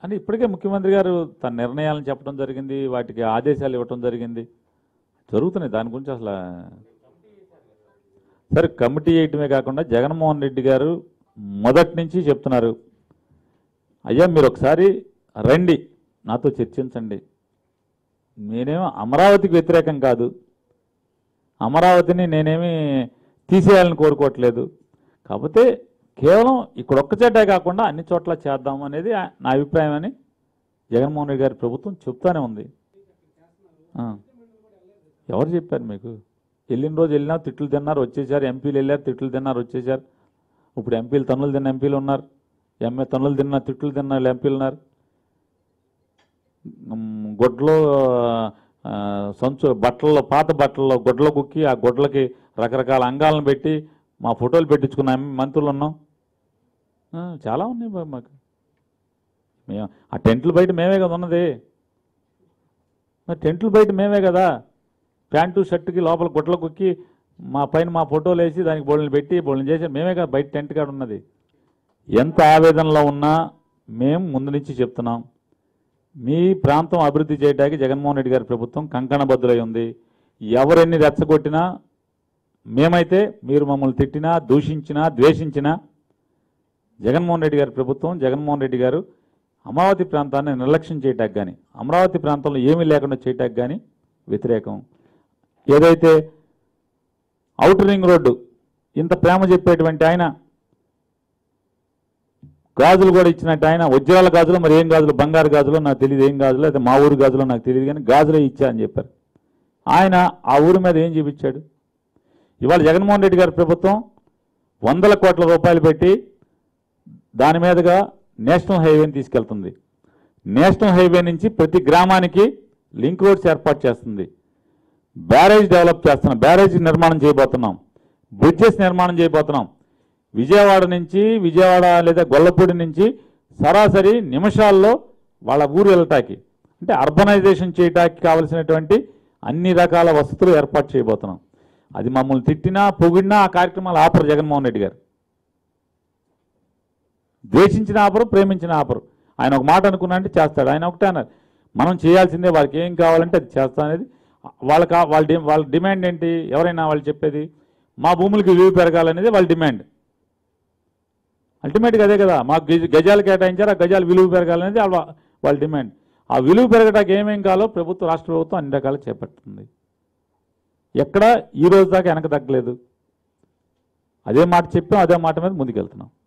అని ఇప్పటికే ముఖ్యమంత్రి గారు తన నిర్ణయాలను చెప్పడం జరిగింది వాటికి ఆదేశాలు ఇవ్వటం జరిగింది జరుగుతున్నాయి దాని గురించి అసలు సరే కమిటీ వేయటమే కాకుండా జగన్మోహన్ రెడ్డి గారు మొదటి నుంచి చెప్తున్నారు అయ్యా మీరు ఒకసారి రండి నాతో చర్చించండి నేనేమో అమరావతికి వ్యతిరేకం కాదు అమరావతిని నేనేమి తీసేయాలని కోరుకోవట్లేదు కాకపోతే కేవలం ఇక్కడ ఒక్క చోటే కాకుండా అన్ని చోట్ల చేద్దాం అనేది ఆ- నా అభిప్రాయం అని జగన్మోహన్ రెడ్డి గారి ప్రభుత్వం చెప్తానే ఉంది ఆ. ఎవరు చెప్పారు మీకు వెళ్ళిన రోజు వెళ్ళినా తిట్లు తిన్నారు వచ్చేసారు ఎంపీలు వెళ్ళారు తిట్లు తిన్నారు వచ్చేసారు ఇప్పుడు ఎంపీలు తన్నులు తిన్న ఎంపీలు ఉన్నారు ఎంఏ తన్నులు తిన్న తిట్లు తిన్న వాళ్ళు ఎంపీలు ఉన్నారు ఉమ్, గొడ్లో ఆ, సంచు బట్టల్లో పాత బట్టల్లో గొడ్ల కుక్కి ఆ గొడ్లకి రకరకాల అంగాలను పెట్టి మా ఫోటోలు పెట్టించుకున్న ఎం- మంత్రులు ఉన్నాం ఆ, చాలా ఉన్నాయి బాబు మాకు మేము ఆ టెంట్లు బయట మేమే కదా ఉన్నది మరి టెంట్లు బయట మేమే కదా ప్యాంటు షర్టుకి లోపల గుడ్ల కుక్కి మా పైన మా ఫోటోలు వేసి దానికి బోళ్ళని పెట్టి బోళ్ళని చేసి మేమే కదా బయట టెంట్ కాడ ఉన్నది ఎంత ఆవేదనలో ఉన్నా మేము ముందు నుంచి చెప్తున్నాం మీ ప్రాంతం అభివృద్ధి చేయడానికి జగన్మోహన్ రెడ్డి గారి ప్రభుత్వం కంకణబద్దులై ఉంది ఎవరెన్ని రెచ్చగొట్టినా మేమైతే మీరు మమ్మల్ని తిట్టినా దూషించినా ద్వేషించినా జగన్మోహన్ రెడ్డి గారి ప్రభుత్వం జగన్మోహన్ రెడ్డి గారు అమరావతి ప్రాంతాన్ని నిర్లక్ష్యం చేయటానికి కానీ అమరావతి ప్రాంతంలో ఏమీ లేకుండా చేయటానికి కానీ వ్యతిరేకం ఏదైతే ఔటర్ రింగ్ రోడ్డు ఇంత ప్రేమ చెప్పేటువంటి ఆయన గాజులు కూడా ఇచ్చినట్టు ఆయన వజ్రాల గాజులు మరి ఏం గాజులు బంగారు గాజులు నాకు తెలియదు ఏం గాజులు అయితే మా ఊరు గాజులు నాకు తెలియదు కానీ గాజులే ఇచ్చా అని చెప్పారు ఆయన ఆ ఊరి మీద ఏం చూపించాడు ఇవాళ జగన్మోహన్ రెడ్డి గారి ప్రభుత్వం వందల కోట్ల రూపాయలు పెట్టి దాని మీదుగా నేషనల్ హైవేని తీసుకెళ్తుంది నేషనల్ హైవే నుంచి ప్రతి గ్రామానికి లింక్ రోడ్స్ ఏర్పాటు చేస్తుంది బ్యారేజ్ డెవలప్ చేస్తున్నాం బ్యారేజ్ నిర్మాణం చేయబోతున్నాం బ్రిడ్జెస్ నిర్మాణం చేయబోతున్నాం విజయవాడ నుంచి విజయవాడ లేదా గొల్లపూడి నుంచి సరాసరి నిమిషాల్లో వాళ్ళ ఊరు వెళ్ళటానికి అంటే అర్బనైజేషన్ చేయటానికి కావలసినటువంటి అన్ని రకాల వసతులు ఏర్పాటు చేయబోతున్నాం అది మమ్మల్ని తిట్టినా పొగిడినా ఆ కార్యక్రమాలు ఆపరు జగన్మోహన్ రెడ్డి గారు ద్వేషించిన ఆపరు ప్రేమించిన ఆపరు ఆయన ఒక మాట అనుకున్నా అంటే చేస్తాడు ఆయన ఒకటే అన్నారు మనం చేయాల్సిందే వాళ్ళకి ఏం కావాలంటే అది చేస్తా అనేది వాళ్ళకి ఆ- వాళ్ళ డి- వాళ్ళ డిమాండ్ ఏంటి ఎవరైనా వాళ్ళు చెప్పేది మా భూములకి విలువ పెరగాలనేది వాళ్ళ డిమాండ్ అల్టిమేట్గా అదే కదా మాకు గజ- గజాలు కేటాయించారు ఆ గజాలు విలువ పెరగాలనేది వాళ్ళ వాళ్ళ డిమాండ్ ఆ విలువ పెరగడానికి ఏమేం కావాలో ప్రభుత్వం రాష్ట్ర ప్రభుత్వం అన్ని రకాలు చేపడుతుంది ఎక్కడ ఈ రోజు దాకా వెనక తగ్గలేదు అదే మాట చెప్పాం అదే మాట మీద ముందుకెళ్తున్నాం